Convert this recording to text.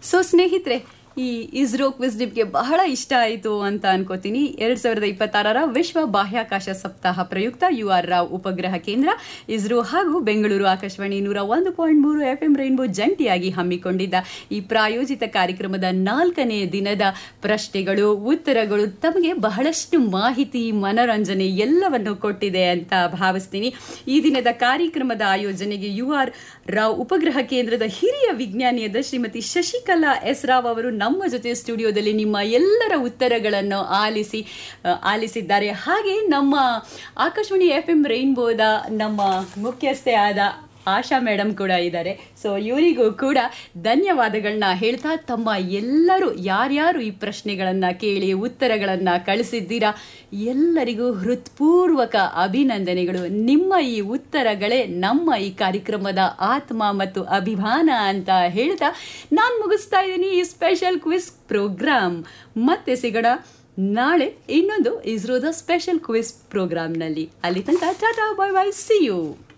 so ಸ್ನೇಹಿತರೆ ಈ ISRO quiz ನಿಮ್ಗೆ ಬಹಳ ಇಷ್ಟ ಆಯಿತು ಅಂತ ಅನ್ಕೋತೀನಿ ಎರಡ್ ಸಾವಿರದ ಇಪ್ಪತ್ತಾರರ ವಿಶ್ವ ಬಾಹ್ಯಾಕಾಶ ಸಪ್ತಾಹ ಪ್ರಯುಕ್ತ ಯು ಆರ್ ರಾವ್ ಉಪಗ್ರಹ ಕೇಂದ್ರ ಇಸ್ರೋ ಹಾಗೂ ಬೆಂಗಳೂರು ಆಕಾಶವಾಣಿ ನೂರ ಒಂದು ಪಾಯಿಂಟ್ ಮೂರು ಎಫ್ ಎಂ ರೈನ್ಬೋ ಜಂಟಿಯಾಗಿ ಹಮ್ಮಿಕೊಂಡಿದ್ದ ಈ ಪ್ರಾಯೋಜಿತ ಕಾರ್ಯಕ್ರಮದ ನಾಲ್ಕನೇ ದಿನದ ಪ್ರಶ್ನೆಗಳು ಉತ್ತರಗಳು ತಮಗೆ ಬಹಳಷ್ಟು ಮಾಹಿತಿ ಮನರಂಜನೆ ಎಲ್ಲವನ್ನು ಕೊಟ್ಟಿದೆ ಅಂತ ಭಾವಿಸ್ತೀನಿ ಈ ದಿನದ ಕಾರ್ಯಕ್ರಮದ ಆಯೋಜನೆಗೆ ಯು ಆರ್ ರಾವ್ ಉಪಗ್ರಹ ಕೇಂದ್ರದ ಹಿರಿಯ ವಿಜ್ಞಾನಿಯಾದ ಶ್ರೀಮತಿ ಶಶಿಕಲಾ ಎಸ್ ರಾವ್ ಅವರು ನಮ್ಮ ಜೊತೆ ಸ್ಟುಡಿಯೋದಲ್ಲಿ ನಿಮ್ಮ ಎಲ್ಲರ ಉತ್ತರಗಳನ್ನು ಆಲಿಸಿ ಆ, ಆಲಿಸಿದ್ದಾರೆ ಹಾಗೆ ನಮ್ಮ ಆಕಾಶವಾಣಿ ಎಫ್ ಎಂ ರೈನ್ಬೋದ ನಮ್ಮ ಮುಖ್ಯಸ್ಥೆ ಆದ ಆಶಾ ಮೇಡಮ್ ಕೂಡ ಇದ್ದಾರೆ ಸೊ ಇವರಿಗೂ ಕೂಡ ಧನ್ಯವಾದಗಳನ್ನ ಹೇಳ್ತಾ ತಮ್ಮ ಎಲ್ಲರೂ ಯಾರ್ಯಾರು ಈ ಪ್ರಶ್ನೆಗಳನ್ನು ಕೇಳಿ ಉತ್ತರಗಳನ್ನು ಕಳಿಸಿದ್ದೀರಾ ಎಲ್ಲರಿಗೂ ಹೃತ್ಪೂರ್ವಕ ಅಭಿನಂದನೆಗಳು ನಿಮ್ಮ ಈ ಉತ್ತರಗಳೇ ನಮ್ಮ ಈ ಕಾರ್ಯಕ್ರಮದ ಆತ್ಮ ಮತ್ತು ಅಭಿಮಾನ ಅಂತ ಹೇಳ್ತಾ ನಾನು ಮುಗಿಸ್ತಾ ಇದ್ದೀನಿ ಈ ಸ್ಪೆಷಲ್ ಕ್ವಿಸ್ ಪ್ರೋಗ್ರಾಮ್ ಮತ್ತೆ ಸಿಗೋಣ ನಾಳೆ ಇನ್ನೊಂದು ಇಸ್ರೋದ ಸ್ಪೆಷಲ್ ಕ್ವಿಸ್ ಪ್ರೋಗ್ರಾಮ್ನಲ್ಲಿ ಅಲ್ಲಿ ತನಕ tata bye bye see you